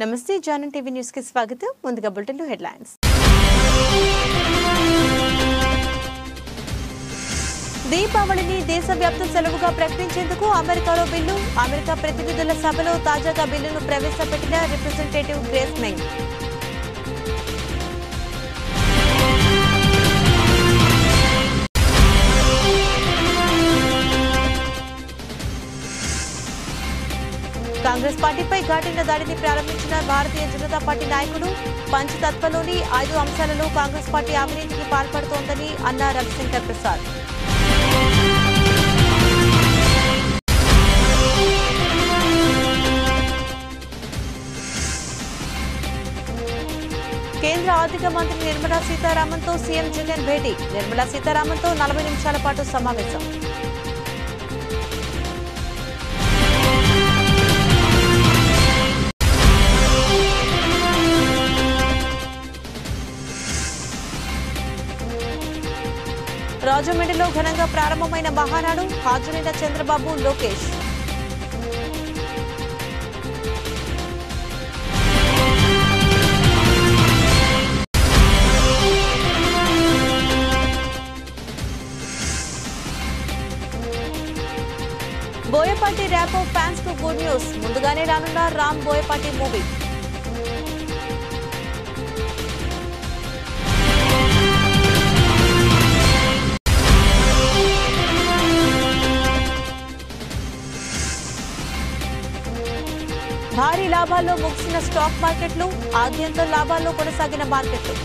నమస్తే జానన్ TV news కి స్వాగతం ముందుగా బులెటిన్ హెడ్లైన్స్ దీపావళిని దేశవ్యాప్త సెలవుగా ప్రకటించేందుకు అమెరికాలో బిల్లు అమెరికా ప్రతినిధుల సభలో తాజాగా బిల్లును ప్రవేశపెట్టిన రిప్రజెంటేటివ్ గ్రేస్ మెంగ్ కాంగ్రెస్ పార్టీపై ఘాటిన దాడిని ప్రారంభించిన భారతీయ జనతా పార్టీ నాయకుడు పంచతత్వలోని ఐదు అంశాలలో కాంగ్రెస్ పార్టీ అవినీతికి పాల్పడుతోందని అన్న రవిశంకర్ ప్రసాద్ కేంద్ర ఆర్థిక మంత్రి నిర్మలా సీతారామన్తో సీఎం జగన్ భేటీ నిర్మలా సీతారామన్తో నలభై నిమిషాల పాటు సమావేశం రాజమండ్రిలో ఘనంగా ప్రారంభమైన మహానాడు హాజరైన చంద్రబాబు లోకేష్ బోయపాటి ర్యాపో ఫ్యాన్స్ కు గుడ్ న్యూస్ ముందుగానే రానున్న రామ్ బోయపాటి మూవీ భారీ లాభాల్లో ముగిసిన స్టాక్ మార్కెట్లు ఆద్యంతం లాభాల్లో కొనసాగిన మార్కెట్లు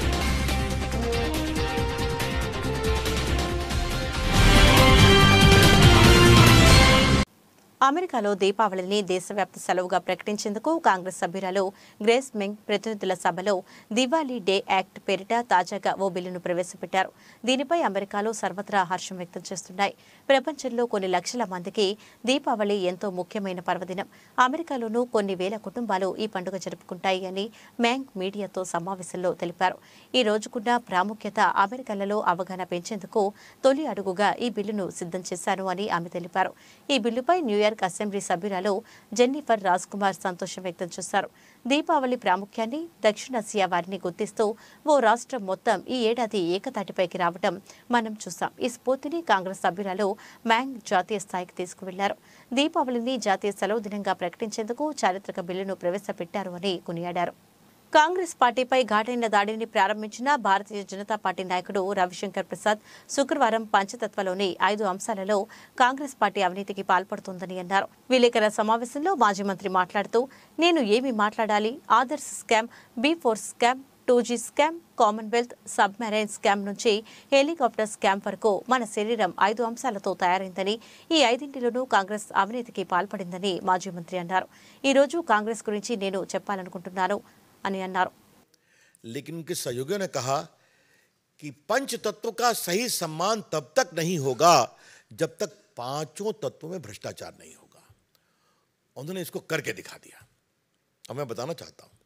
అమెరికాలో దీపావళిని దేశవ్యాప్త సెలవుగా ప్రకటించేందుకు కాంగ్రెస్ సభ్యురాలు గ్రేస్ మెంగ్ ప్రతినిధుల సభలో దివాళీ డే యాక్ట్ పేరిట తాజాగా ఓ బిల్లును ప్రవేశపెట్టారు దీనిపై అమెరికాలో సర్వత్రా హర్షం వ్యక్తం చేస్తున్నాయి ప్రపంచంలో కొన్ని లక్షల మందికి దీపావళి ఎంతో ముఖ్యమైన పర్వదినం అమెరికాలోనూ కొన్ని వేల కుటుంబాలు ఈ పండుగ జరుపుకుంటాయి అని మ్యాంగ్ మీడియాతో సమావేశంలో తెలిపారు ఈ రోజుకున్న ప్రాముఖ్యత అమెరికాలలో అవగాహన పెంచేందుకు తొలి అడుగుగా ఈ బిల్లును సిద్ధం చేశాను అని ఆమె తెలిపారు ఈ బిల్లుపై న్యూయార్క్ అసెంబ్లీ సభ్యురాలు జెన్నిఫర్ రాజ్ కుమార్ సంతోషం వ్యక్తం చేశారు దీపావళి ప్రాముఖ్యాన్ని దక్షిణాసియా వారిని గుర్తిస్తూ ఓ రాష్ట్రం మొత్తం ఈ ఏడాది ఏకతాటిపైకి రావడం మనం చూసాం ఈ స్ఫూర్తిని కాంగ్రెస్ సభ్యురాలు మ్యాంగ్ జాతీయ స్థాయికి తీసుకువెళ్లారు దీపావళిని జాతీయ సెలవు దినంగా ప్రకటించేందుకు చారిత్రక బిల్లును ప్రవేశపెట్టారు అని కొనియాడారు కాంగ్రెస్ పార్టీపై ఘాటైన దాడిని ప్రారంభించిన భారతీయ జనతా పార్టీ నాయకుడు రవిశంకర్ ప్రసాద్ శుక్రవారం పంచతత్వలోని ఐదు అంశాలలో కాంగ్రెస్ పార్టీ అవినీతికి పాల్పడుతోందని అన్నారు విలేకరుల సమావేశంలో మాజీ మంత్రి మాట్లాడుతూ నేను ఏమి మాట్లాడాలి Adarsh scam Bofors scam two G scam Commonwealth submarine scam నుంచి హెలికాప్టర్ స్కామ్ వరకు మన శరీరం ఐదు అంశాలతో తయారైందని ఈ ఐదింటిలోనూ కాంగ్రెస్ అవినీతికి పాల్పడిందని మాజీ మంత్రి అన్నారు ఈ రోజు కాంగ్రెస్ గురించి నేను చెప్పాలనుకుంటున్నాను అని అన్నారు लेकिन उनके सहयोगियों ने कहा कि पंच तत्व का सही सम्मान तब तक नहीं होगा जब तक पांचों तत्वों में भ्रष्टाचार नहीं होगा उन्होंने इसको करके दिखा दिया अब मैं बताना चाहता हूं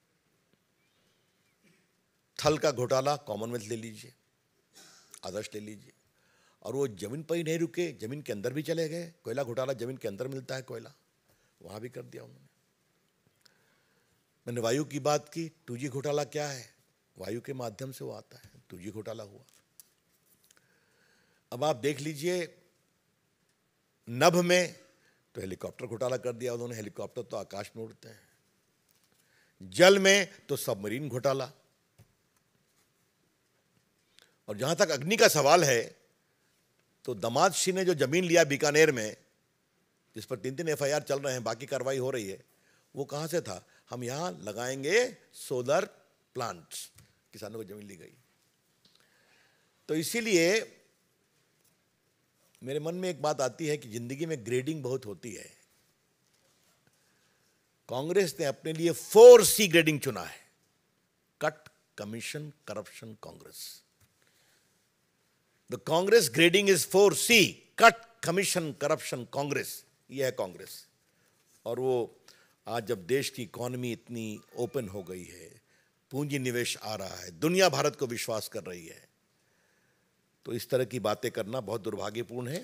थल का घोटाला कॉमनवेल्थ ले लीजिए आदर्श ले लीजिए और वो जमीन पर ही नहीं रुके जमीन के अंदर भी चले गए कोयला घोटाला जमीन के अंदर मिलता है कोयला वहां भी कर दिया उन्होंने मैंने वायु की बात की टू जी घोटाला क्या है वायु के माध्यम से वो आता है टू जी घोटाला हुआ अब आप देख लीजिए नभ में तो हेलीकॉप्टर घोटाला कर दिया उन्होंने हेलीकॉप्टर तो आकाश में उड़ते हैं जल में तो सबमरीन घोटाला और जहां तक अग्नि का सवाल है तो दमाद सिंह ने जो जमीन लिया बीकानेर में जिस पर तीन तीन एफआईआर चल रहे हैं बाकी कार्रवाई हो रही है वो कहां से था हम यहां लगाएंगे सोलर प्लांट्स किसानों को जमीन ली गई तो इसीलिए मेरे मन में एक बात आती है कि जिंदगी में ग्रेडिंग बहुत होती है कांग्रेस ने अपने लिए फोर सी ग्रेडिंग चुना है cut commission corruption Congress the Congress grading is four C cut commission corruption Congress ये है कांग्रेस और वो आज जब देश की इकॉनमी इतनी ओपन हो गई है पूंजी निवेश आ रहा है दुनिया भारत को विश्वास कर रही है तो इस तरह की बातें करना बहुत दुर्भाग्यपूर्ण है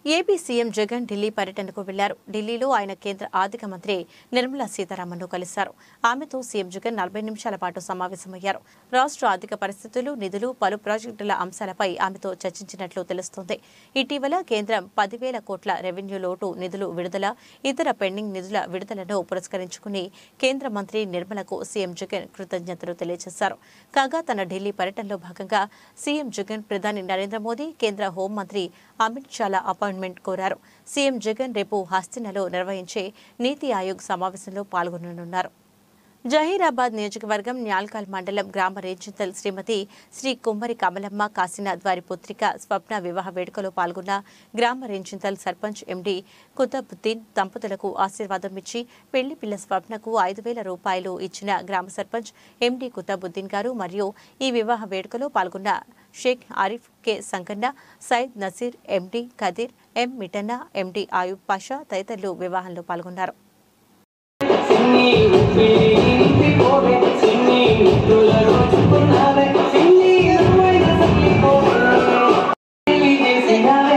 ఏపీ సీఎం జగన్ ఢిల్లీ పర్యటనకు వెళ్లారు ఢిల్లీలో ఆయన కేంద్ర ఆర్థిక మంత్రి నిర్మలా సీతారామన్ను కలిశారు ఆమెతో సీఎం జగన్ నలభై నిమిషాల పాటు సమావేశమయ్యారు రాష్ట్ర ఆర్థిక పరిస్థితులు నిధులు పలు ప్రాజెక్టుల అంశాలపై ఆమెతో చర్చించినట్లు తెలుస్తోంది ఇటీవల కేంద్రం పదివేల కోట్ల రెవెన్యూ లోటు నిధులు విడుదల ఇతర పెండింగ్ నిధుల విడుదలను పురస్కరించుకుని కేంద్ర మంత్రి నిర్మలకు సీఎం జగన్ కృతజ్ఞతలు తెలియజేశారు కాగా తన ఢిల్లీ పర్యటనలో భాగంగా సీఎం జగన్ ప్రధాని నరేంద్ర మోదీ కేంద్ర హోంమంత్రి అమిత్ షాల అపాయింట్మెంట్ కోరారు సీఎం జగన్ రేపు హస్తినలో నిర్వహించే నీతి ఆయోగ్ సమావేశంలో పాల్గొననున్నారు జహీరాబాద్ నియోజకవర్గం న్యాల్కాల్ మండలం గ్రామ రేంజితల్ శ్రీమతి శ్రీ కుమ్మరి కమలమ్మ కాశీనాథ్ వారి పుత్రిక స్వప్న వివాహ వేడుకలో పాల్గొన్న గ్రామ రేంజితల్ సర్పంచ్ ఎండి కుతబుద్దీన్ దంపతులకు ఆశీర్వాదం ఇచ్చి పెళ్లి పిల్ల స్వప్నకు ఐదు వేల రూపాయలు ఇచ్చిన గ్రామ సర్పంచ్ ఎండి కుతబుద్దీన్ గారు మరియు ఈ వివాహ వేడుకలో పాల్గొన్న Shaik Arif K Sankanna Syed Naseer MD Khadeer M Mitanna MD Ayub Pasha తదితరులు వివాహంలో పాల్గొన్నారు సిన్ని ఉప్పిలి పోవే సిన్ని ముద్దుల రోజుకున్నావే సిన్ని అమ్మాయిల సల్లి పోవే పెళ్లి చేసినావే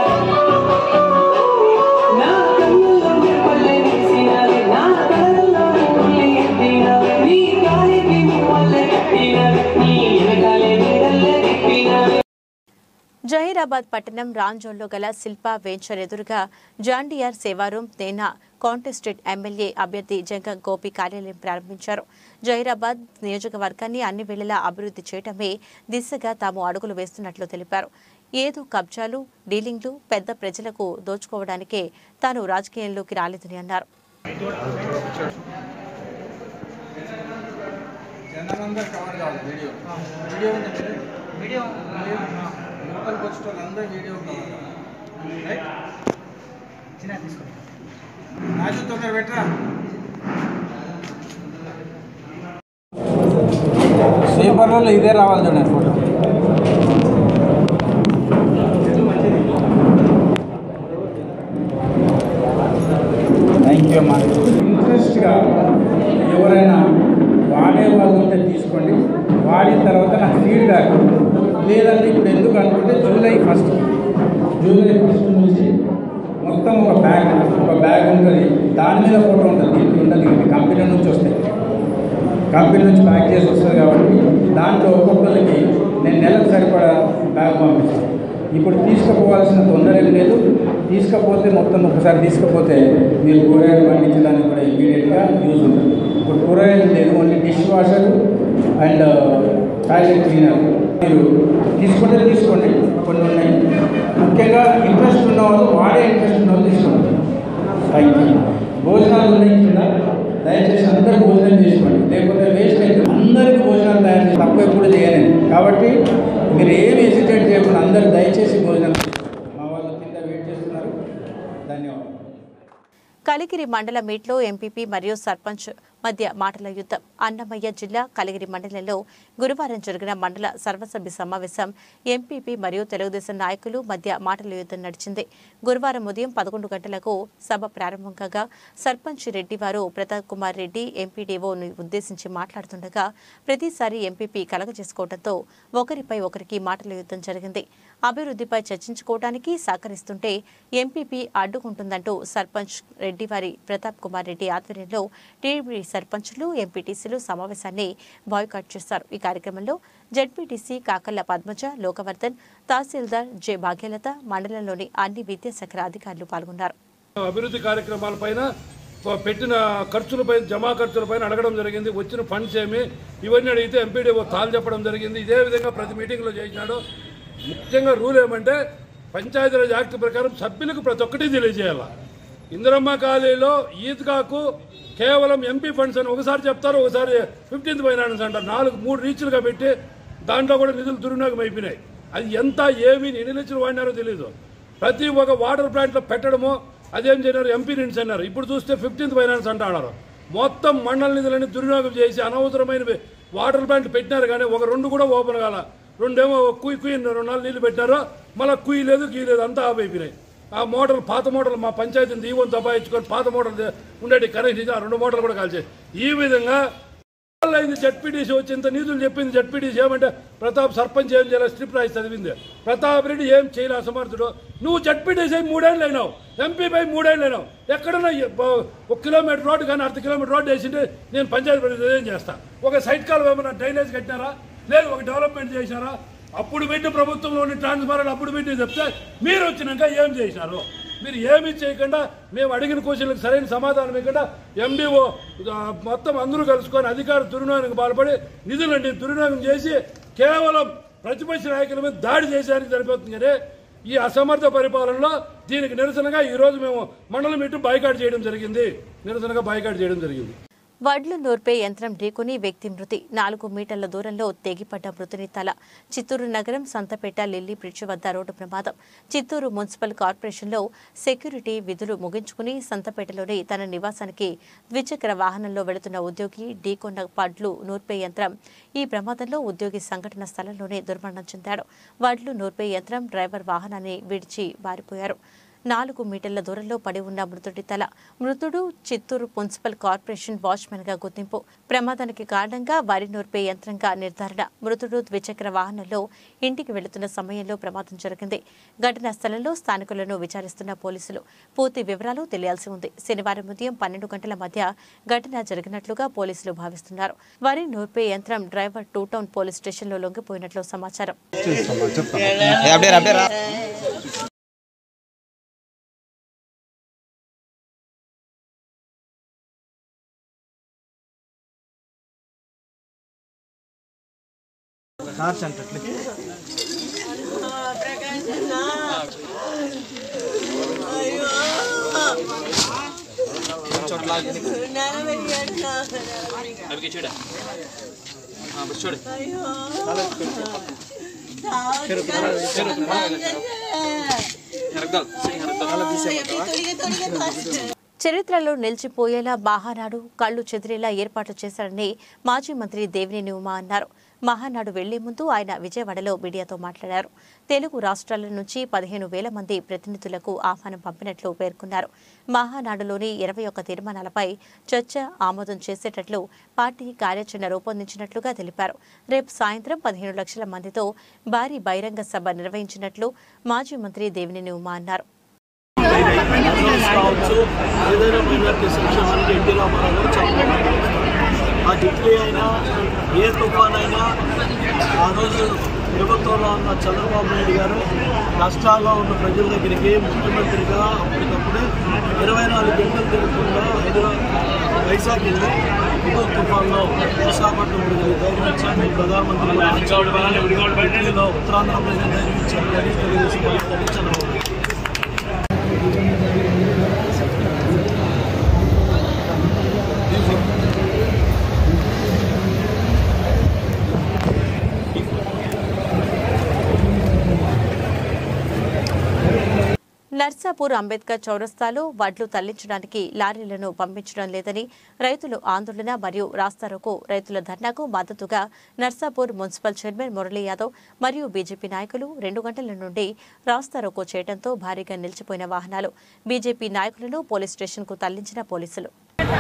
నా కన్నుల్లో పల్లె వేసినావే నా కళ్ళల్లో పుల్లి ఎత్తినావే నీ కాలికి మువ్వల్లె కట్టినావే నీ వెనకాలే నీడల్లే తిప్పినావే జహీరాబాద్ పట్టణం రాంజోన్లో గల శిల్పా వెంచర్ ఎదురుగా జాండియార్ సేవారూం తేనా కాంటెస్టెడ్ ఎమ్మెల్యే అభ్యర్థి జంగ గోపి కార్యాలయం ప్రారంభించారు జహీరాబాద్ నియోజకవర్గాన్ని అన్ని వేళలా అభివృద్ధి చేయటమే దిశగా తాము అడుగులు వేస్తున్నట్లు తెలిపారు ఏదో కబ్జాలు డీలింగ్లు పెద్ద ప్రజలకు దోచుకోవడానికే తాను రాజకీయంలోకి రాలేదని అన్నారు జనాలందరూ కవర్ కావాలి వీడియో వీడియో ఉంది కదా? వీడియో లోపలికి వచ్చిన వాళ్ళందరూ వీడియో కవర్ కావాలి రైట్ చిన్న తీసుకోండి రాజు తొందర పెట్టరా పేపర్లలో ఇదే రావాలి చూడండి ఫోటో థ్యాంక్ యూ అమ్మా ఇంట్రెస్ట్గా ఎవరైనా వాడే వాళ్ళు ఉంటే తీసుకోండి వాడిన తర్వాత నాకు ఫీడ్బ్యాక్ లేదంటే ఇప్పుడు ఎందుకు అనుకుంటే జూలై ఫస్ట్ జూలై ఫస్ట్ నుంచి మొత్తం ఒక బ్యాగ్ ఒక బ్యాగ్ ఉంటుంది దాని మీద ఫోటో ఉంటుంది దీనికి ఉండదు ఇది కంపెనీ నుంచి వస్తాయి కంపెనీ నుంచి ప్యాక్ చేసి వస్తుంది కాబట్టి దాంట్లో ఒక్కొక్కరికి నేను నెలకు సరిపడా బ్యాగ్ పంపిస్తాను ఇప్పుడు తీసుకుపోవాల్సిన తొందర ఏం లేదు తీసుకపోతే మొత్తం ఒకసారి తీసుకపోతే మీరు కూరగాయలు పండించడానికి కూడా ఇమీడియట్గా యూజ్ ఉంటుంది ఇప్పుడు కూరగాయలు లేదు only dish washer and toilet cleaner మీరు తీసుకుంటే తీసుకోండి కొన్ని ఉన్నాయి ముఖ్యంగా ఇంట్రెస్ట్ ఉన్న వాళ్ళు వాడే ఇంట్రెస్ట్ ఉన్న వాళ్ళు తీసుకోండి థ్యాంక్ యూ భోజనాలు ఉన్నాయి కింద దయచేసి అందరూ భోజనం చేసుకోండి లేకపోతే వేస్ట్ అయితే అందరికీ భోజనాలు తయారు చేసి తక్కువ ఎప్పుడు చేయలేదు కాబట్టి మీరు ఏమి హెసిటేట్ చేయకుండా అందరూ దయచేసి భోజనం చేసుకోండి. మా వాళ్ళు కింద వెయిట్ చేస్తున్నారు ధన్యవాదాలు కలిగిరి మండల మీట్లో ఎంపీపీ మరియు సర్పంచ్ మధ్య మాటల యుద్ధం అన్నమయ్య జిల్లా కలిగిరి మండలంలో గురువారం జరిగిన మండల సర్వసభ్య సమావేశం ఎంపీపీ మరియు తెలుగుదేశం నాయకులు మధ్య మాటల యుద్ధం నడిచింది గురువారం ఉదయం పదకొండు గంటలకు సభ ప్రారంభం కాగా సర్పంచ్ రెడ్డి వారు ప్రతాప్ కుమార్ రెడ్డి ఎంపీడీఓను ఉద్దేశించి మాట్లాడుతుండగా ప్రతిసారి ఎంపీపీ కలగజేసుకోవడంతో ఒకరిపై ఒకరికి మాటల యుద్ధం జరిగింది అభివృద్ధిపై చర్చించుకోవడానికి సహకరిస్తుంటే ఎంపీపీ అడ్డుకుంటుందంటూ సర్పంచ్ రెడ్డి వారి ప్రతాప్ కుమార్ రెడ్డి ఆధ్వర్యంలో టీడీపీ సర్పంచులు ఎంపీటీసీలు సమావేశాన్ని బాయ్కాట్ చేశారు ఈ కార్యక్రమంలో జడ్పీటీసీ కాకల్ల పద్మజ లోకవర్ధన్ తహసీల్దార్ జె భాగ్యలత మండలంలోని అన్ని విద్యాశాఖ అధికారులు పాల్గొన్నారు అభివృద్ధి కార్యక్రమాలపైన ప- పెట్టిన ఖర్చులపై జమా ఖర్చులపైన అడగడం జరిగింది వచ్చిన ఫండ్స్ ఏమి ఇవన్నీ అడిగితే ఎంపీడీఓ తాలు చెప్పడం జరిగింది ఇదే విధంగా ప్రతి మీటింగ్లో చేసినాడు ముఖ్యంగా రూల్ ఏమంటే పంచాయతీరాజ్ యాక్ట్ ప్రకారం సభ్యులకు ప్రతి ఒక్కటి తెలియజేయాల ఇందిరమ్మ కాలేజీలో ఈద్గాకు కేవలం ఎంపీ ఫండ్స్ అని ఒకసారి చెప్తారు ఒకసారి ఫిఫ్టీన్త్ ఫైనాన్స్ అంటారు నాలుగు మూడు రీచ్లుగా పెట్టి దాంట్లో కూడా నిధులు దుర్వినియోగం అయిపోయినాయి అది ఎంత ఏమి ఎన్ని లక్షలు వాడినారో తెలియదు ప్రతి ఒక్క వాటర్ ప్లాంట్లో పెట్టడము అదేం చేయనారు ఎంపీ నిండ్స్ అన్నారు ఇప్పుడు చూస్తే ఫిఫ్టీన్త్ ఫైనాన్స్ అంటున్నారు మొత్తం మండల నిధులని దుర్వినియోగం చేసి అనవసరమైనవి వాటర్ ప్లాంట్ పెట్టినారు కానీ ఒక రెండు కూడా ఓపెన్ కాల రెండేమో కుయ్ కుయ్ రెండు నాలుగు నీళ్ళు పెట్టినారు మళ్ళీ కుయ్ లేదు గీ లేదు అంతా ఆఫ్ అయిపోయినాయి ఆ మోటార్లు పాత మోటార్లు మా పంచాయతీని దీవం దబాయించుకొని పాత మోటార్లు ఉండేటి కనెక్షన్ ఇచ్చి ఆ రెండు మోటార్లు కూడా కాల్చేసి ఈ విధంగా అయింది జడ్పీటీసీ వచ్చి ఇంత నిధులు చెప్పింది జడ్పీటీసీ ఏమంటే ప్రతాప్ సర్పంచ్ ఏం చేయాలి స్ట్రిప్ రాసి చదివింది ప్రతాప్ రెడ్డి ఏం చేయలే అసమర్థుడు నువ్వు జడ్పీటీసీ అయి మూడేళ్ళు అయినావు ఎంపీ పై మూడేళ్ళు అయినావు ఎక్కడన్నా ఈ బ- ఒక కిలోమీటర్ రోడ్డు కానీ అర్ధ కిలోమీటర్ రోడ్డు వేసింటే నేను పంచాయతీ పరిస్థితి ఏం చేస్తా ఒక సైడ్ కాలం ఏమన్నా డ్రైనేజ్ కట్టినారా లేదు ఒక డెవలప్మెంట్ చేసినారా అప్పుడు పెట్టి ప్రభుత్వంలోని ట్రాన్స్ఫార్మర్ అప్పుడు పెట్టి చెప్తే మీరు వచ్చినాక ఏం చేసినారు మీరు ఏమీ చేయకుండా మేము అడిగిన క్వశ్చన్లకు సరైన సమాధానం ఇవ్వకుండా ఎండిఓ మొత్తం అందరూ కలుసుకొని అధికార దుర్వినియోగానికి పాల్పడి నిధులన్నీ దుర్వినియోగం చేసి కేవలం ప్రతిపక్ష నాయకుల మీద దాడి చేసేదానికి సరిపోతుంది కానీ ఈ అసమర్థ పరిపాలనలో దీనికి నిరసనగా ఈ రోజు మేము మండలం ఇటు బాయ్కాట్ చేయడం జరిగింది నిరసనగా బాయ్కాట్ చేయడం జరిగింది వడ్లు నూర్పే యంత్రం ఢీకొని వ్యక్తి మృతి నాలుగు మీటర్ల దూరంలో తెగిపడ్డ మృతుని తల చిత్తూరు నగరం సంతపేట లిల్లీ బ్రిడ్జ్ వద్ద రోడ్డు ప్రమాదం చిత్తూరు మున్సిపల్ కార్పొరేషన్లో సెక్యూరిటీ విధులు ముగించుకుని సంతపేటలోని తన నివాసానికి ద్విచక్ర వాహనంలో వెళుతున్న ఉద్యోగి ఢీకొన్న వడ్లు నూర్పే యంత్రం ఈ ప్రమాదంలో ఉద్యోగి సంఘటన స్థలంలోనే దుర్మరణం చెందాడు వడ్లు నూర్పే యంత్రం డ్రైవర్ వాహనాన్ని విడిచి పారిపోయారు నాలుగు మీటర్ల దూరంలో పడి ఉన్న మృతుడి తల మృతుడు చిత్తూరు మున్సిపల్ కార్పొరేషన్ వాచ్మెన్ గా గుర్తింపు ప్రమాదానికి కారణంగా వరి నూర్పే యంత్రంగా నిర్ధారణ మృతుడు ద్విచక్ర వాహనంలో ఇంటికి వెళుతున్న సమయంలో ప్రమాదం జరిగింది ఘటనా స్థలంలో స్థానికులను విచారిస్తున్న పోలీసులు పూర్తి వివరాలు తెలియాల్సి ఉంది శనివారం ఉదయం పన్నెండు గంటల మధ్య ఘటన జరిగినట్లుగా పోలీసులు భావిస్తున్నారు వరి నూర్పే యంత్రం డ్రైవర్ టూ టౌన్ పోలీస్ స్టేషన్లో లొంగిపోయినట్లు సమాచారం అప్డేట్ అప్డేట్ రా చరిత్రలో నిలిచిపోయేలా మహానాడు కళ్ళు చెదిరేలా ఏర్పాట్లు చేశారని మాజీ మంత్రి దేవినేని ఉమా అన్నారు మహానాడు వెళ్లే ముందు ఆయన విజయవాడలో మీడియాతో మాట్లాడారు తెలుగు రాష్ట్రాల నుంచి పదిహేను వేల మంది ప్రతినిధులకు ఆహ్వానం పంపినట్లు పేర్కొన్నారు మహానాడులోని ఇరవై ఒక్క తీర్మానాలపై చర్చ ఆమోదం చేసేటట్లు పార్టీ కార్యాచరణ రూపొందించినట్లుగా తెలిపారు రేపు సాయంత్రం పదిహేను లక్షల మందితో భారీ బహిరంగ సభ నిర్వహించినట్లు మాజీ మంత్రి దేవినేని ఉమా అన్నారు కావచ్చు ఏదైనా మైనార్టీ సంక్షేమానికి ఎన్టీ రామారావు గారు చంద్రబాబు నాయుడు గారు. ఆ ఢిల్లీ అయినా ఏ తుఫాన్ అయినా ఆ రోజు ప్రభుత్వంలో ఉన్న చంద్రబాబు నాయుడు గారు కష్టాల్లో ఉన్న ప్రజల దగ్గరికి ముఖ్యమంత్రిగా అప్పటికప్పుడే ఇరవై నాలుగు గంటలు తిరగకుండా హైదరాబాద్ వైజాగ్ వెళ్ళి ఇదో తుఫాన్లో విశాఖపట్నం విడుదల ధైర్యం ప్రధానమంత్రి ఢిల్లీలో ఉత్తరాంధ్ర ప్రజలు ధైర్యం ఇచ్చారు అది తెలుగుదేశం పార్టీ చంద్రబాబు నాయుడు. నర్సాపూర్ అంబేద్కర్ చౌరస్తాలో వడ్లు తరలించడానికి లారీలను పంపించడం లేదని రైతులు ఆందోళన మరియు రాస్తారోకు రైతుల ధర్నాకు మద్దతుగా నర్సాపూర్ మున్సిపల్ చైర్మన్ మురళీ యాదవ్ మరియు బీజేపీ నాయకులు రెండు గంటల నుండి రాస్తారోకో చేయడంతో భారీగా నిలిచిపోయిన వాహనాలు బీజేపీ నాయకులను పోలీస్ స్టేషన్కు తరలించిన పోలీసులు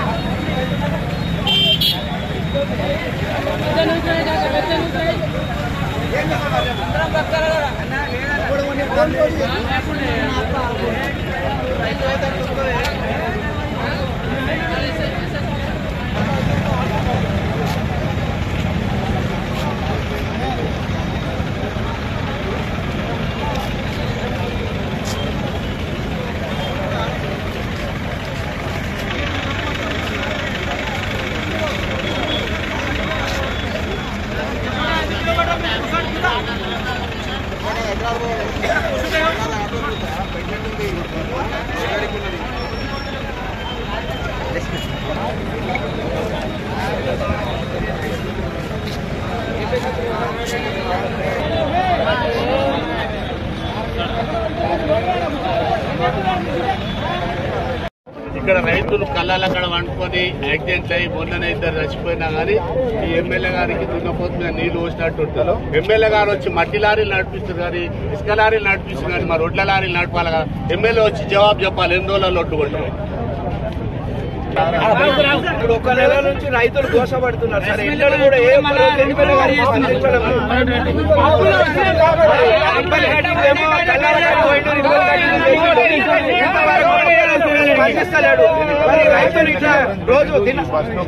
ఇక్కడ రైతులు కళ్ళాలక్కడ వండుకొని యాక్సిడెంట్ అయ్యి మొన్ననే ఇద్దరు చచ్చిపోయినా కానీ ఈ ఎమ్మెల్యే గారికి దున్నపోతు మీద నీళ్లు పోసినట్టు ఉంటారు ఎమ్మెల్యే గారు వచ్చి మట్టి లారీలు నడిపిస్తారు కానీ ఇసుక లారీలు నడిపిస్తారు కానీ మా రొడ్ల లారీలు నడపాలి కదా ఎమ్మెల్యే వచ్చి జవాబు చెప్పాలి ఎన్ని రోజులలో ఒడ్డు కొట్టరు ఇప్పుడు ఒక నెల నుంచి రైతులు దోషపడుతున్నారు సార్ ఎండలు కూడా ఏ ఒక్క రోజు ఎమ్మెల్యే గారు స్పందించడం లేదు. మరి రిబ్బన్ కటింగ్ ఏమో కళ్ళారా కట్టుకోండి, రిబ్బన్ కటింగ్ చేయండి. ఇంతవరకు కూడా స్పందిస్తలేడు మరి రైతులు ఇట్లా రోజు తిన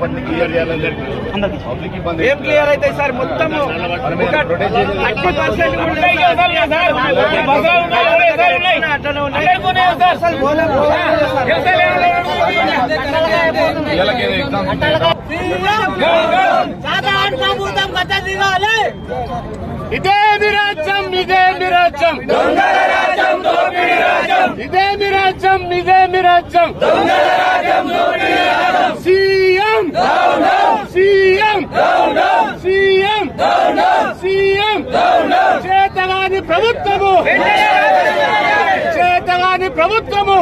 ఏం క్లియర్ అయితే సార్ మొత్తం థర్టీ పర్సెంట్ అట్లనే ఉన్నాయి అసలు పోలేదు, పోలేదు ఇదే మీ రాజ్యం ఇదే మీ రాజ్యం ఇదే మీ రాజ్యం ఇదే మీ రాజ్యం సీఎం సీఎం సీఎం సీఎం చేతగాని ప్రభుత్వము చేతగాని ప్రభుత్వము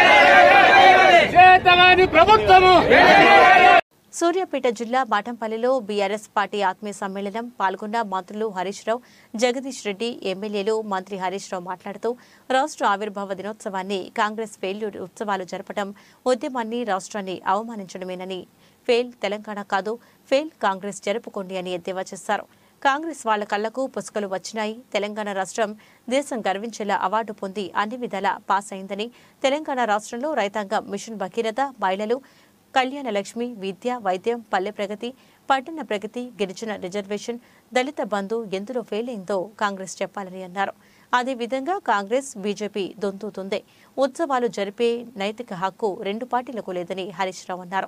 చేతగాని ప్రభుత్వము సూర్యాపేట జిల్లా బాటంపల్లిలో బీఆర్ఎస్ పార్టీ ఆత్మీయ సమ్మేళనం పాల్గొన్న మంత్రులు హరీష్ రావు జగదీష్ రెడ్డి ఎమ్మెల్యేలు మంత్రి హరీష్ రావు మాట్లాడుతూ రాష్ట్ర ఆవిర్భావ దినోత్సవాన్ని కాంగ్రెస్ ఫెయిల్యూర్ ఉత్సవాలు జరపడం ఉద్యమాన్ని రాష్ట్రాన్ని అవమానించడమేనని ఫెయిల్ తెలంగాణ కాదు ఫెయిల్ కాంగ్రెస్ జరుపుకోండి అని ఎద్దేవా చేశారు కాంగ్రెస్ వాళ్ల కళ్లకు పుసుకలు వచ్చినాయి తెలంగాణ రాష్ట్రం దేశం గర్వించేలా అవార్డు పొంది అన్ని విధాలా పాస్ అయిందని తెలంగాణ రాష్ట్రంలో రైతాంగం మిషన్ భగీరథ మహిళలు కళ్యాణ లక్ష్మి విద్య వైద్యం పల్లె ప్రగతి పట్టణ ప్రగతి గిరిజన రిజర్వేషన్ దళిత బంధు ఎందులో ఫెయిల్ అయిందో కాంగ్రెస్ చెప్పాలని అన్నారు అదేవిధంగా కాంగ్రెస్ బీజేపీ దొంతుతుంది ఉత్సవాలు జరిపే నైతిక హక్కు రెండు పార్టీలకు లేదని హరీష్ రావు అన్నారు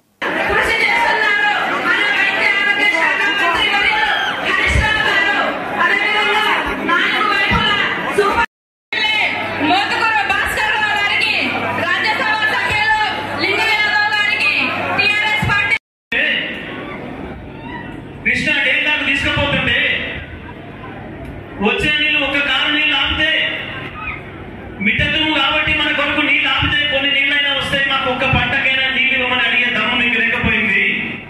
మోతుకూరు భాస్కర్ రావు గారికి రాజ్యసభ సభ్యులు లింగ యాదవ్ గారికి టిఆర్ఎస్ పార్టీ కృష్ణా డేటాకు తీసుకుపోతుంటే వచ్చే నీళ్ళు ఒక కారు నీళ్ళు ఆపితే మిట్టతుము కాబట్టి మన కొరకు నీళ్ళు ఆపితే కొన్ని నీళ్ళైనా వస్తాయి మాకు ఒక్క పంటకైనా నీళ్ళు ఇవ్వమని అడిగే దమ్ము మీకు లేకపోయింది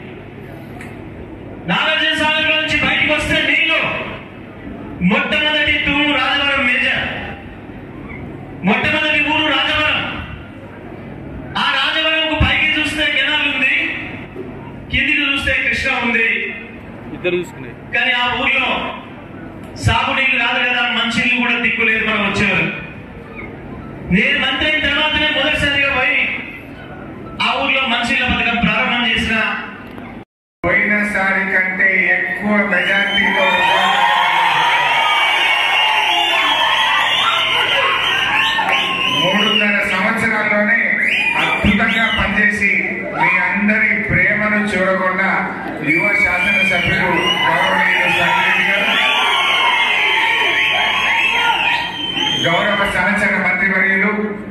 నాగార్జున సాగర్ నుంచి బయటకు వస్తే నీళ్ళు మొట్టమొదటి తూము రాజవరం మేజర్ మొట్టమొదటి ఊరు రాజవరం ఆ రాజవరంకు పైకి చూస్తే కెనాల్ ఉంది కిందికి చూస్తే కృష్ణ ఉంది ఇద్దరు చూసుకునే కానీ ఆ ఊర్లో సాగునీళ్ళు కాదు కదా మంచినీళ్ళు కూడా దిక్కులేదు మనం వచ్చేవారు నేను మంత్రి అయిన తర్వాతనే మొదటిసారిగా పోయి ఆ ఊర్లో మంచినీళ్ళ పథకం ప్రారంభం చేసిన పోయినసారి కంటే ఎక్కువ మెజార్టీతో మూడున్నర సంవత్సరాల్లోనే అద్భుతంగా పనిచేసి మీ అందరి ప్రేమను చూడకుండా యువ శాసనసభ్యులు గౌరవనీయులు సంజయ్ గారు గౌరవ సహచర మంత్రివర్యులు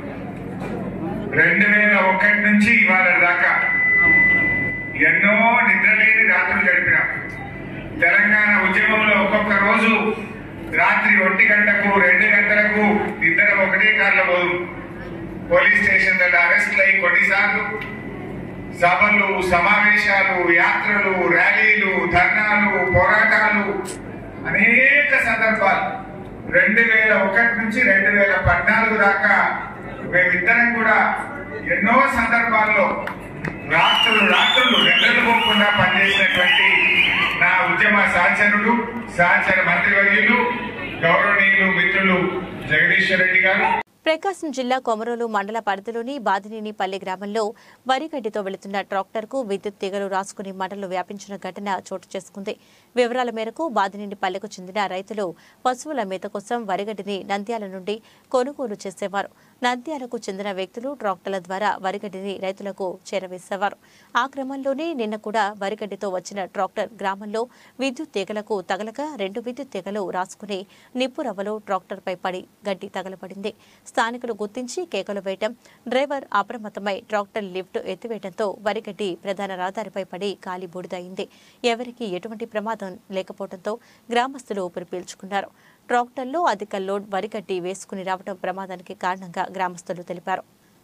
రెండు వేల ఒకటి నుంచి ఇవాళ దాకా ఎన్నో నిద్రలేని రాత్రులు గడిపినాం తెలంగాణ ఉద్యమంలో ఒక్కొక్క రోజు రాత్రి ఒంటి గంటకు రెండు గంటలకు ఇద్దరం ఒకటే కార్లో పోదు పోలీస్ స్టేషన్లలో అరెస్టులు అయి కొన్నిసార్లు సభలు సమావేశాలు యాత్రలు ర్యాలీలు ధర్నాలు పోరాటాలు అనేక సందర్భాలు రెండు వేల ఒకటి నుంచి రెండు వేల పద్నాలుగు దాకా మేమిద్దరం కూడా ఎన్నో సందర్భాల్లో రాత్రులు రాత్రులు నిద్రపోకుండా పనిచేసినటువంటి నా ఉద్యమ సహచరుడు సహచర మంత్రివర్యులు గౌరవనీయులు మిత్రులు జగదీశ్వర్ రెడ్డి గారు ప్రకాశం జిల్లా కొమరోలు మండల పరిధిలోని బాదినేనిపల్లి గ్రామంలో వరిగడ్డితో వెళుతున్న ట్రాక్టర్కు విద్యుత్ తీగలు రాసుకుని మంటలు వ్యాపించిన ఘటన చోటు చేసుకుంది వివరాల మేరకు బాదినేనిపల్లెకు చెందిన రైతులు పశువుల మేత కోసం వరిగడ్డిని నంద్యాల నుండి కొనుగోలు చేసేవారు నంద్యాలకు చెందిన వ్యక్తులు ట్రాక్టర్ల ద్వారా వరిగడ్డిని రైతులకు చేరవేసేవారు ఆ క్రమంలోనే నిన్న కూడా వరిగడ్డితో వచ్చిన ట్రాక్టర్ గ్రామంలో విద్యుత్ తీగలకు తగలక రెండు విద్యుత్ తీగలు రాసుకుని నిప్పు రవ్వలో ట్రాక్టర్పై పడి గడ్డి తగలబడింది స్థానికులు గుర్తించి కేకలు వేయటం డ్రైవర్ అప్రమత్తమై ట్రాక్టర్ లిఫ్ట్ ఎత్తివేయడంతో వరిగడ్డి ప్రధాన రహదారిపై పడి కాలి బూడిదయింది ఎవరికీ ఎటువంటి ప్రమాదం లేకపోవడంతో గ్రామస్తులు ఊపిరి పీల్చుకున్నారు ట్రాక్టర్లో అధిక లోడ్ వరిగడ్డి వేసుకుని రావడం ప్రమాదానికి కారణంగా గ్రామస్తులు తెలిపారు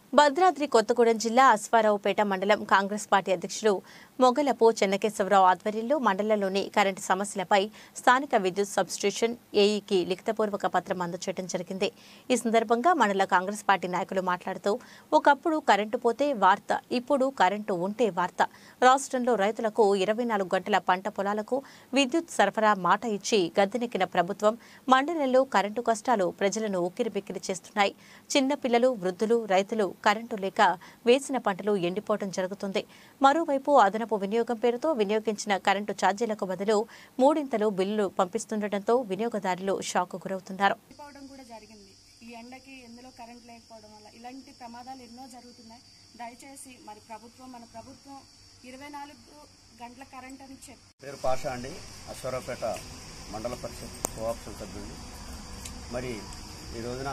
భద్రాద్రి కొత్తగూడెం జిల్లా అశ్వారావుపేట మండలం కాంగ్రెస్ పార్టీ అధ్యక్షులు మొగలపు చెన్నకేశవరావు ఆధ్వర్యంలో మండలంలోని కరెంటు సమస్యలపై స్థానిక విద్యుత్ సబ్స్టేషన్ ఏఈకి లిఖితపూర్వక పత్రం అందచేయడం జరిగింది ఈ సందర్భంగా మండల కాంగ్రెస్ పార్టీ నాయకులు మాట్లాడుతూ ఒకప్పుడు కరెంటు పోతే వార్త ఇప్పుడు కరెంటు ఉంటే వార్త రాష్ట్రంలో రైతులకు ఇరవై నాలుగు గంటల పంట పొలాలకు విద్యుత్ సరఫరా మాట ఇచ్చి గద్దెనెక్కిన ప్రభుత్వం మండలంలో కరెంటు కష్టాలు ప్రజలను ఉక్కిరిబిక్కిరి చేస్తున్నాయి చిన్నపిల్లలు వృద్ధులు రైతులు కరెంటు లేక వేసిన పంటలు ఎండిపోవడం జరుగుతుంది మరోవైపు అదనపు వినియోగం పేరుతో వినియోగించిన కరెంటు ఛార్జీలకు బదులు మూడింతలు బిల్లులు పంపిస్తుండటంతో వినియోగదారులు షాక్ గురవుతున్నారు పోవడం కూడా జరిగింది ఈ ఎండకి ఎందులో కరెంట్ లేకపోవడం వల్ల ఇలాంటి ప్రమాదాలు ఎన్నో జరుగుతున్నాయి దయచేసి మరి ప్రభుత్వం మన ప్రభుత్వం ఇరవై నాలుగు గంటల కరెంట్ అని చెప్పి పేరు పాషా అండి అశ్వరావుపేట మండల పరిషత్ కోఆప్షన్ సభ్యుడిని మరి ఈ రోజున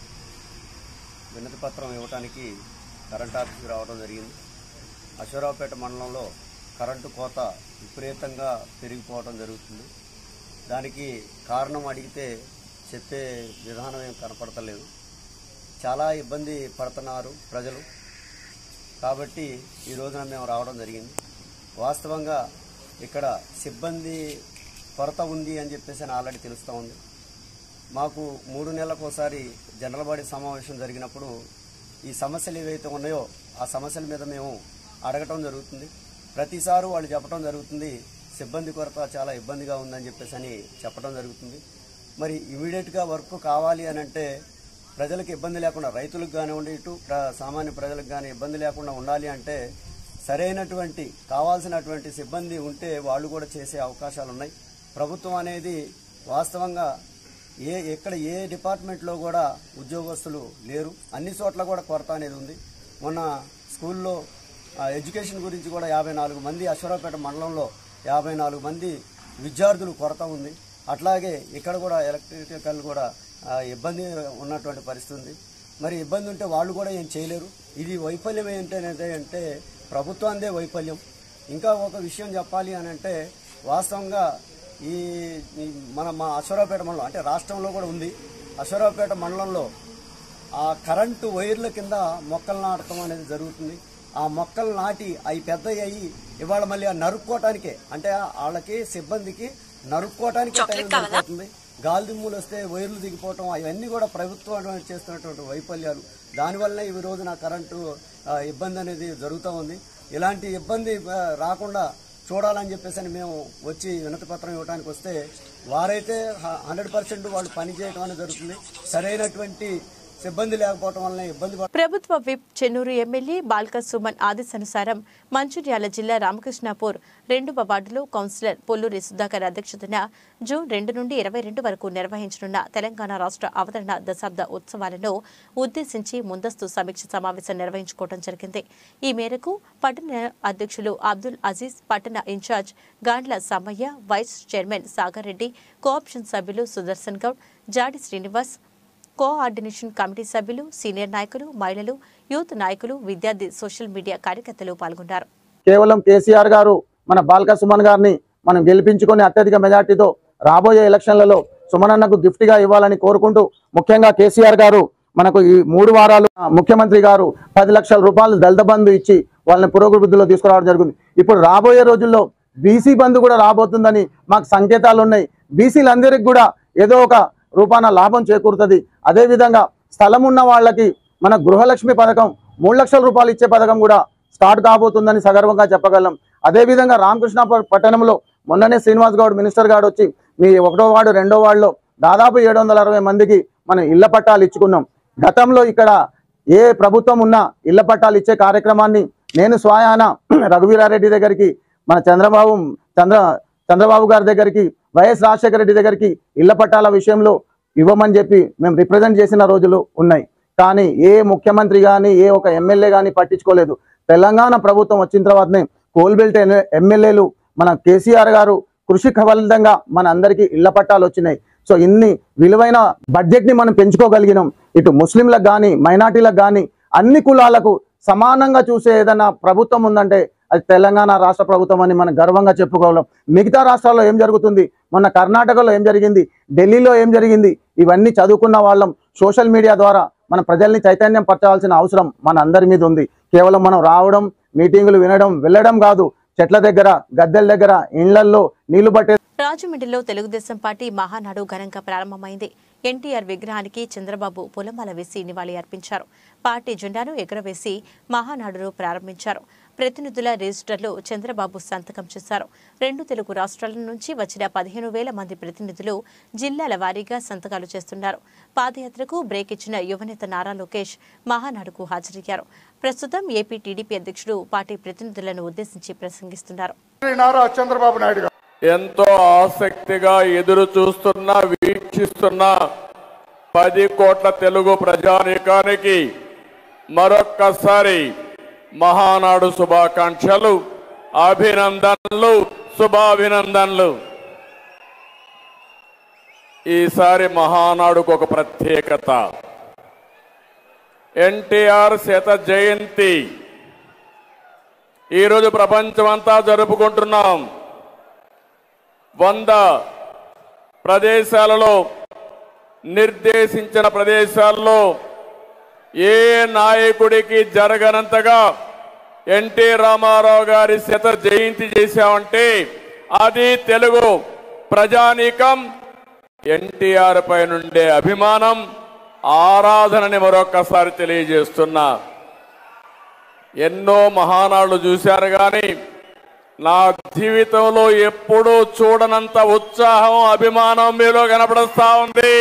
వినతి పత్రం ఇవ్వడానికి కరెంట్ ఆఫీస్కి రావడం జరిగింది అశ్వరావుపేట మండలంలో కరెంటు కోత విపరీతంగా పెరిగిపోవడం జరుగుతుంది దానికి కారణం అడిగితే చెప్పే విధానం ఏం కనపడతలేదు చాలా ఇబ్బంది పడుతున్నారు ప్రజలు కాబట్టి ఈ రోజున మేము రావడం జరిగింది వాస్తవంగా ఇక్కడ సిబ్బంది కొరత ఉంది అని చెప్పేసి అని ఆల్రెడీ తెలుస్తూ ఉంది మాకు మూడు నెలలకు ఒకసారి జనరల్ బాడీ సమావేశం జరిగినప్పుడు ఈ సమస్యలు ఏవైతే ఉన్నాయో ఆ సమస్యల మీద మేము అడగటం జరుగుతుంది ప్రతిసారి వాళ్ళు చెప్పడం జరుగుతుంది సిబ్బంది కొరత చాలా ఇబ్బందిగా ఉందని చెప్పేసి అని చెప్పడం జరుగుతుంది మరి ఇమీడియట్గా వర్క్ కావాలి అని అంటే ప్రజలకు ఇబ్బంది లేకుండా రైతులకు కానివ్వండి ఇటు ప్ర- సామాన్య ప్రజలకు కానీ ఇబ్బంది లేకుండా ఉండాలి అంటే సరైనటువంటి కావాల్సినటువంటి సిబ్బంది ఉంటే వాళ్ళు కూడా చేసే అవకాశాలు ఉన్నాయి ప్రభుత్వం అనేది వాస్తవంగా ఏ ఎక్కడ ఏ డిపార్ట్మెంట్లో కూడా ఉద్యోగస్తులు లేరు అన్ని చోట్ల కూడా కొరత అనేది ఉంది మొన్న స్కూల్లో ఆ, ఎడ్యుకేషన్ గురించి కూడా యాభై నాలుగు మంది అశ్వరావుపేట మండలంలో యాభై నాలుగు మంది విద్యార్థులు కొరత ఉంది అట్లాగే ఇక్కడ కూడా ఎలక్ట్రికల్ కూడా ఆ, ఇబ్బంది ఉన్నటువంటి పరిస్థితి ఉంది మరి ఇబ్బంది ఉంటే వాళ్ళు కూడా ఏం చేయలేరు ఇది వైఫల్యం ఏంటనేది అంటే ప్రభుత్వాందే వైఫల్యం ఇంకా ఒక విషయం చెప్పాలి అని అంటే వాస్తవంగా ఈ ఈ మన మా అశ్వరావుపేట మండలం అంటే రాష్ట్రంలో కూడా ఉంది అశ్వరావుపేట మండలంలో ఆ కరెంటు వైర్ల కింద మొక్కలు నాటడం అనేది జరుగుతుంది ఆ మొక్కలు నాటి అవి పెద్దవి అయ్యి ఇవాళ మళ్ళీ ఆ నరుక్కోవటానికే అంటే వాళ్ళకి సిబ్బందికి నరుక్కోవటానికి టైం సరిపోతుంది గాలి దుమ్ములు వస్తే వైర్లు దిగిపోవటం అవన్నీ కూడా ప్రభుత్వం చేస్తున్నటువంటి వైఫల్యాలు దానివల్ల ఈ రోజున కరెంటు ఆ, ఇబ్బంది అనేది జరుగుతూ ఉంది ఇలాంటి ఇబ్బంది ఆ, రాకుండా చూడాలని చెప్పేసి అని మేము వచ్చి వినతి పత్రం ఇవ్వడానికి వస్తే వారైతే హండ్రెడ్ పర్సెంట్ వాళ్ళు పని చేయడం అనేది జరుగుతుంది సరైనటువంటి సిబ్బంది లేకపోవడం వల్ల ఇబ్బంది పడ ప్రభుత్వ విప్ చెన్నూరు ఎమ్మెల్యే బాల్క సుమన్ ఆదేశానుసారం మంచిర్యాల జిల్లా రామకృష్ణాపూర్ రెండవ వార్డులో కౌన్సిలర్ పొల్లూరి సుధాకర్ అధ్యక్షతన జూన్ రెండు నుండి ఇరవై రెండు వరకు నిర్వహించనున్న తెలంగాణ రాష్ట్ర అవతరణ దశాబ్ద ఉత్సవాలను ఉద్దేశించి ముందస్తు సమీక్ష సమావేశం నిర్వహించుకోవడం జరిగింది ఈ మేరకు పట్టణ అధ్యక్షులు అబ్దుల్ అజీజ్ పట్టణ incharge Gandla Sammaiah vice chairman Sagar Reddy cooption సభ్యులు సుదర్శన్ గౌడ్ జాడి శ్రీనివాస్ కోఆర్డినేషన్ కమిటీ సభ్యులు సీనియర్ నాయకులు మహిళలు యూత్ నాయకులు విద్యార్థి సోషల్ మీడియా కార్యకర్తలు పాల్గొన్నారు కేవలం కేసీఆర్ గారు మన బాల్క సుమన్ గారిని మనం గెలిపించుకొని అత్యధిక మెజార్టీతో రాబోయే ఎలక్షన్లలో సుమనన్నకు గిఫ్ట్ గా ఇవ్వాలని కోరుకుంటూ ముఖ్యంగా కేసీఆర్ గారు మనకు ఈ మూడు వారాలు ఆ, ముఖ్యమంత్రి గారు పది లక్షల రూపాయలు దళిత బంధు ఇచ్చి వాళ్ళని పురోగతిలో తీసుకురావడం జరుగుతుంది ఇప్పుడు రాబోయే రోజుల్లో బీసీ బంధు కూడా రాబోతుందని మాకు సంకేతాలు ఉన్నాయి బీసీలందరికీ కూడా ఏదో ఒక రూపాన లాభం చేకూరుతుంది అదేవిధంగా స్థలం ఉన్న వాళ్ళకి మన గృహలక్ష్మి పథకం మూడు లక్షల రూపాయలు ఇచ్చే పథకం కూడా స్టార్ట్ కాబోతుందని సగర్వంగా చెప్పగలం అదేవిధంగా రామకృష్ణ పట్టణంలో మొన్ననే శ్రీనివాస్ గౌడ్ మినిస్టర్ గారు వచ్చి మీ ఒకటో వార్డు రెండో వార్డులో దాదాపు ఏడు వందల అరవై మందికి మనం ఇళ్ల పట్టాలు ఇచ్చుకున్నాం గతంలో ఇక్కడ ఏ ప్రభుత్వం ఉన్నా ఇళ్ల పట్టాలు ఇచ్చే కార్యక్రమాన్ని నేను స్వయాన రఘువీరారెడ్డి దగ్గరికి మన చంద్రబాబు చంద్ర చంద్రబాబు గారి దగ్గరికి వైఎస్ రాజశేఖర రెడ్డి దగ్గరికి ఇళ్ల పట్టాల విషయంలో ఇవ్వమని చెప్పి మేము రిప్రజెంట్ చేసిన రోజులు ఉన్నాయి కానీ ఏ ముఖ్యమంత్రి కానీ ఏ ఒక ఎమ్మెల్యే కానీ పట్టించుకోలేదు తెలంగాణ ప్రభుత్వం వచ్చిన తర్వాతనే కోల్బెల్ట్ ఎమ్మెల్యేలు మన కేసీఆర్ గారు కృషి ఫలితంగా మన అందరికీ ఇళ్ల పట్టాలు వచ్చినాయి సో ఇన్ని విలువైన బడ్జెట్ ని మనం పెంచుకోగలిగినాం ఇటు ముస్లింలకు కానీ మైనార్టీలకు కానీ అన్ని కులాలకు సమానంగా చూసే ఏదైనా ప్రభుత్వం ఉందంటే అది తెలంగాణ రాష్ట్ర ప్రభుత్వం అని మనం గర్వంగా చెప్పుకోగలం మిగతా రాష్ట్రాల్లో ఏం జరుగుతుంది మొన్న కర్ణాటకలో ఏం జరిగింది ఢిల్లీలో ఏం జరిగింది ఇవన్నీ చదువుకున్న వాళ్ళం సోషల్ మీడియా ద్వారా మన ప్రజల్ని చైతన్యం పరచాల్సిన అవసరం మన అందరి మీద ఉంది కేవలం మనం రావడం మీటింగులు వినడం వెళ్ళడం కాదు చెట్ల దగ్గర గద్దెల దగ్గర ఇండ్లల్లో నీళ్లు పట్టే రాజమండ్రిలో తెలుగుదేశం పార్టీ మహానాడు ఘనంగా ప్రారంభమైంది ఎన్టీఆర్ విగ్రహానికి చంద్రబాబు పూలమాల వేసి నివాళి అర్పించారు పార్టీ జెండాను ఎగురవేసి మహానాడును ప్రారంభించారు ప్రతినిధుల రిజిస్టర్లో చంద్రబాబు సంతకం చేశారు రెండు తెలుగు రాష్ట్రాల నుంచి వచ్చిన పదిహేను వేల మంది ప్రతినిధులు జిల్లాల వారీగా సంతకాలు చేస్తున్నారు పాదయాత్రకు బ్రేక్ ఇచ్చిన యువనేత నారా లోకేష్ మహానాడుకు హాజరయ్యారు ప్రస్తుతం ఏపీ టీడీపీ అధ్యక్షుడు పార్టీ ప్రతినిధులను ఉద్దేశించి ప్రసంగిస్తున్నారు నారా చంద్రబాబు నాయుడు గారు ఎంతో ఆసక్తిగా ఎదురు చూస్తున్న వీక్షిస్తున్న పది కోట్ల తెలుగు ప్రజానీకానికి మరొక్కసారి మహానాడు శుభాకాంక్షలు అభినందనలు శుభాభినందనలు ఈసారి మహానాడుకు ఒక ప్రత్యేకత ఎన్టీఆర్ శత జయంతి ఈరోజు ప్రపంచమంతా జరుపుకుంటున్నాం వంద ప్రదేశాలలో నిర్దేశించిన ప్రదేశాల్లో ఏ నాయకుడికి జరగనంతగా ఎన్టీ రామారావు గారి శత జయంతి చేశామంటే అది తెలుగు ప్రజానీకం ఎన్టీఆర్ పై నుండే అభిమానం ఆరాధనని మరొక్కసారి తెలియజేస్తున్నా ఎన్నో మహానాళ్ళు చూశారు కానీ నా జీవితంలో ఎప్పుడూ చూడనంత ఉత్సాహం అభిమానం మీలో కనపడుస్తా ఉంది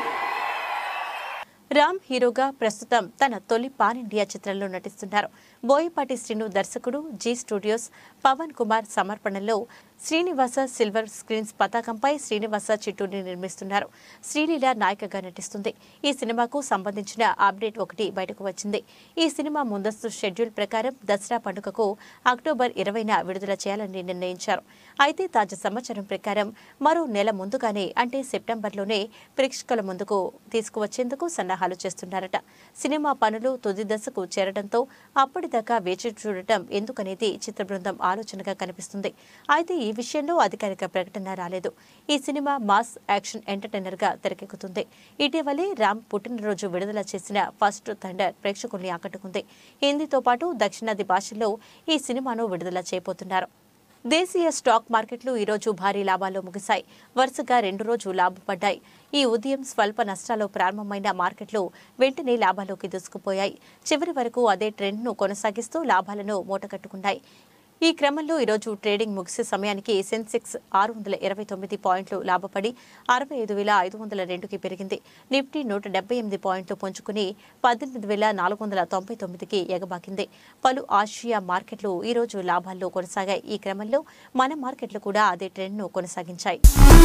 రామ్ హీరోగా ప్రస్తుతం తన తొలి పాన్ ఇండియా చిత్రంలో నటిస్తున్నారు బోయపాటి శ్రీను దర్శకుడు జీ స్టూడియోస్ పవన్ కుమార్ సమర్పణలో శ్రీనివాస సిల్వర్ స్క్రీన్స్ పతాకంపై శ్రీనివాస చిట్టూని నిర్మిస్తున్నారు శ్రీలీల నాయికగా నటిస్తుంది ఈ సినిమాకు సంబంధించిన అప్డేట్ ఒకటి బయటకు వచ్చింది ఈ సినిమా ముందస్తు షెడ్యూల్ ప్రకారం దసరా పండుగకు అక్టోబర్ ఇరవైన విడుదల చేయాలని నిర్ణయించారు అయితే తాజా సమాచారం ప్రకారం మరో నెల ముందుగానే అంటే సెప్టెంబర్లోనే ప్రేక్షకుల ముందుకు తీసుకువచ్చేందుకు సన్నాహాలు చేస్తున్నారట సినిమా పనులు తుది దశకు చేరడంతో అప్పటిదాకా వేచి చూడటం ఎందుకనేది చిత్ర బృందం ఆలోచనగా కనిపిస్తుంది అయితే ఈ విషయంలో అధికారిక ప్రకటన రాలేదు ఈ సినిమా మాస్ యాక్షన్ ఎంటర్టైనర్ గా తెరకెక్కుతుంది ఇటీవలే రామ్ పుట్టినరోజు విడుదల చేసిన ఫస్ట్ థండర్ ప్రేక్షకుల్ని ఆకట్టుకుంది హిందీతో పాటు దక్షిణాది భాషల్లో ఈ సినిమాను విడుదల చేయబోతున్నారు దేశీయ స్టాక్ మార్కెట్లు ఈరోజు భారీ లాభాల్లో ముగిశాయి వరుసగా రెండు రోజు లాభపడ్డాయి ఈ ఉదయం స్వల్ప నష్టాలు ప్రారంభమైన మార్కెట్లు వెంటనే లాభాల్లోకి దూసుకుపోయాయి చివరి వరకు అదే ట్రెండ్ను కొనసాగిస్తూ లాభాలను మూటకట్టుకున్నాయి ఈ క్రమంలో ఈరోజు ట్రేడింగ్ ముగిసే సమయానికి సెన్సెక్స్ ఆరు వందల ఇరవై తొమ్మిది పాయింట్లు లాభపడి అరవై ఐదు వేల ఐదు వందల రెండుకి పెరిగింది నిఫ్టీ నూట డెబ్బై ఎనిమిది పాయింట్లు పుంజుకుని పద్దెనిమిది వేల నాలుగు వందల తొంభై తొమ్మిదికి ఎగబాకింది పలు ఆసియా మార్కెట్లు ఈ రోజు లాభాల్లో కొనసాగాయి ఈ క్రమంలో మన మార్కెట్లు కూడా అదే ట్రెండ్ను కొనసాగించాయి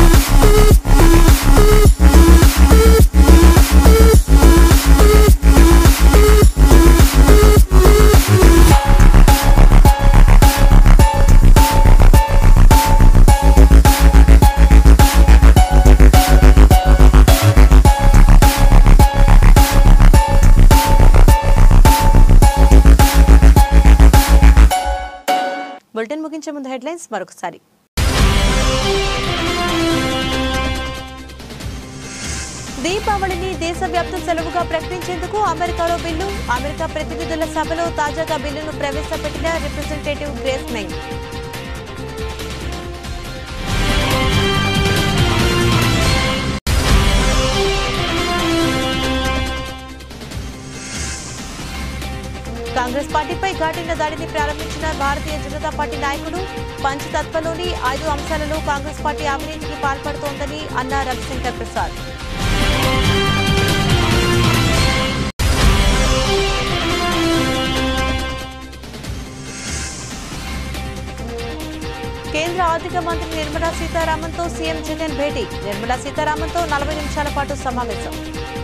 బులెటిన్ ముగించే ముందు హెడ్లైన్స్ మరొకసారి దీపావళిని దేశవ్యాప్త సెలవుగా ప్రకటించేందుకు అమెరికాలో బిల్లు అమెరికా ప్రతినిధుల సభలో తాజాగా బిల్లును ప్రవేశపెట్టిన రిప్రజెంటేటివ్ గ్రేస్ మెంగ్ కాంగ్రెస్ పార్టీపై ఘాటిన దాడిని ప్రారంభించిన భారతీయ జనతా పార్టీ నాయకుడు పంచతత్వలోని ఐదు అంశాలలో కాంగ్రెస్ పార్టీ అవినీతికి పాల్పడుతోందని అన్న రవిశంకర్ ప్రసాద్ కేంద్ర ఆర్థిక మంత్రి నిర్మలా సీతారామన్తో సీఎం జగన్ భేటీ నిర్మలా సీతారామన్తో నలభై నిమిషాల పాటు సమావేశం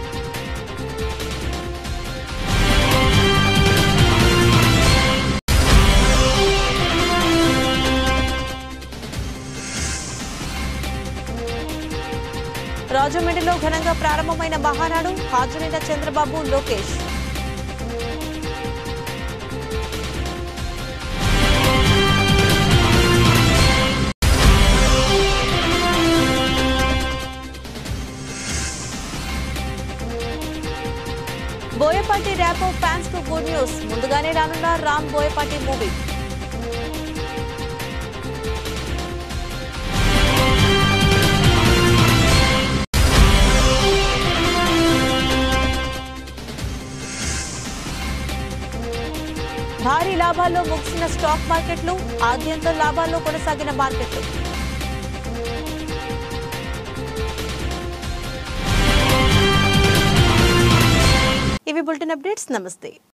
రాజమండ్రిలో ఘనంగా ప్రారంభమైన మహానాడు హాజరైన చంద్రబాబు లోకేష్ బోయపాటి ర్యాపో ఫ్యాన్స్ కు గుడ్ న్యూస్ ముందుగానే రానున్న రామ్ బోయపాటి మూవీ భారీ లాభాల్లో ముగిసిన స్టాక్ మార్కెట్లు ఆద్యంతం లాభాల్లో కొనసాగిన మార్కెట్లు ఇవి బులెటిన్ అప్డేట్స్ నమస్తే